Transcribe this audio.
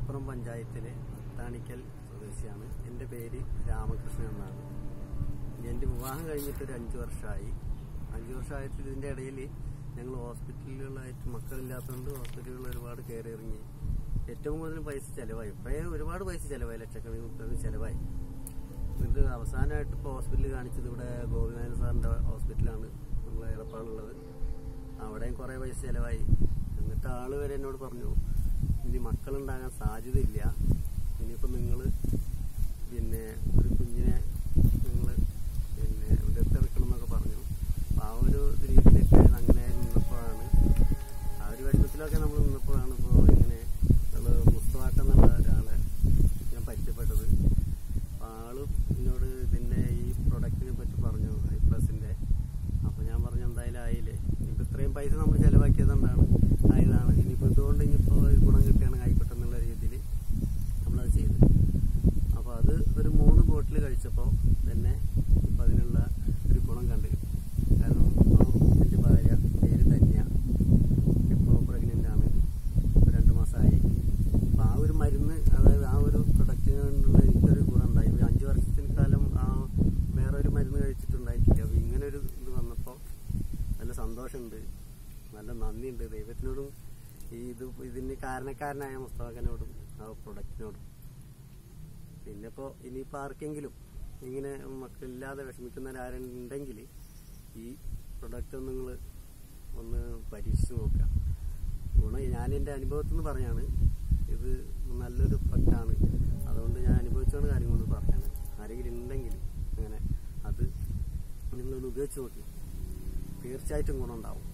മലപ്പുറം പഞ്ചായത്തിലെ അത്താണിക്കൽ സ്വദേശിയാണ് എൻ്റെ പേര് രാമകൃഷ്ണൻ എന്നാണ് എൻ്റെ വിവാഹം കഴിഞ്ഞിട്ട് ഒരു അഞ്ച് വർഷമായി അഞ്ച് വർഷമായിട്ട് ഇതിൻ്റെ ഇടയിൽ ഞങ്ങൾ ഹോസ്പിറ്റലുകളിലായിട്ട് മക്കളില്ലാത്തതുകൊണ്ട് ഹോസ്പിറ്റലുകളിൽ ഒരുപാട് കയറി ഇറങ്ങി ഏറ്റവും കൂടുതൽ പൈസ ചിലവായി ഇപ്പോഴേ ഒരുപാട് പൈസ ചിലവായി ലക്ഷക്കണക്കിന് മുപ്പത് ചിലവായി എന്നിട്ട് അവസാനമായിട്ട് ഇപ്പോൾ ഹോസ്പിറ്റലിൽ കാണിച്ചത് ഇവിടെ ഗോപിനാഥൻ സാറിൻ്റെ ഹോസ്പിറ്റലാണ് നമ്മളെ എടപ്പാളുള്ളത് അവിടെയും കുറേ പൈസ ചിലവായി എന്നിട്ട് ആള് വരെ എന്നോട് പറഞ്ഞു ഇനി മക്കളുണ്ടാകാൻ സാധ്യതയില്ല ഇനിയിപ്പോൾ നിങ്ങൾ പിന്നെ ഒരു കുഞ്ഞിനെ നിങ്ങൾ പിന്നെ ദത്തെടുക്കണം എന്നൊക്കെ പറഞ്ഞു അപ്പോൾ ആ ഒരു രീതിയിലൊക്കെ അങ്ങനെ നിന്നപ്പോഴാണ് ആ ഒരു വിഷമത്തിലൊക്കെ നമ്മൾ നിന്നപ്പോഴാണ് ഇപ്പോൾ ഇങ്ങനെ ഉള്ള മുസ്തവാക്ക എന്നുള്ള ഒരാളെ ഞാൻ പരിചയപ്പെട്ടത് അപ്പോൾ ആള് എന്നോട് ഇതിൻ്റെ ഈ പ്രൊഡക്റ്റിനെ പറ്റി പറഞ്ഞു ഐ പ്ലസിൻ്റെ അപ്പോൾ ഞാൻ പറഞ്ഞു എന്തായാലും ആയില്ലേ ഇനിയിപ്പോൾ ഇത്രയും പൈസ നമ്മൾ ചിലവാക്കിയതുകൊണ്ടാണ് ആയതാണ് ഇനിയിപ്പോൾ ഇതുകൊണ്ട് ഇനിയിപ്പോൾ ഒരു ഗുണം കിട്ടുകയാണെങ്കിൽ ആയിക്കോട്ടെ എന്നുള്ള രീതിയിൽ നമ്മളത് ചെയ്തു അപ്പോൾ അത് ഒരു മൂന്ന് ബോട്ടിൽ കഴിച്ചപ്പോൾ തന്നെ ഇപ്പം അതിനുള്ള ഒരു ഗുണം കണ്ടു കാരണം ഇപ്പോൾ എൻ്റെ ഭാര്യ പേര് ധന്യ ഇപ്പോൾ പ്രഗ്നൻ്റ് ആണ് ഇപ്പോൾ രണ്ട് മാസമായി അപ്പോൾ ആ ഒരു മരുന്ന് അതായത് ആ ഒരു പ്രൊഡക്റ്റിന് കൊണ്ടുള്ള എനിക്കൊരു ഗുണം ഉണ്ടായി ഒരു അഞ്ച് വർഷത്തിന് കാലം ആ വേറെ ഒരു മരുന്ന് കഴിച്ചിട്ടുണ്ടായിട്ടില്ല അപ്പോൾ ഇങ്ങനെ ഒരു ഇത് വന്നപ്പോൾ നല്ല സന്തോഷമുണ്ട് നല്ല നന്ദിയുണ്ട് ദൈവത്തിനോടും ഈ ഇത് ഇതിന് കാരണക്കാരനായ മുസ്തഫാഖനോടും ആ പ്രൊഡക്റ്റിനോടും പിന്നെ ഇപ്പോൾ ഇനിയിപ്പോൾ ആർക്കെങ്കിലും ഇങ്ങനെ മക്കളില്ലാതെ വിഷമിക്കുന്നവരാരുണ്ടെങ്കിൽ ഈ പ്രൊഡക്റ്റ് ഒന്ന് നിങ്ങൾ ഒന്ന് പരീക്ഷിച്ച് നോക്കുക ഗുണം ഞാൻ എൻ്റെ അനുഭവത്തിൽ നിന്ന് പറയാണ് ഇത് നല്ലൊരു പ്രൊഡക്റ്റാണ് അതുകൊണ്ട് ഞാൻ അനുഭവിച്ചുകൊണ്ട് കാര്യം കൊണ്ട് പറയാണ് ആരെങ്കിലും ഉണ്ടെങ്കിൽ അങ്ങനെ അത് നിങ്ങളൊന്ന് ഉപയോഗിച്ച് നോക്കി തീർച്ചയായിട്ടും ഗുണമുണ്ടാവും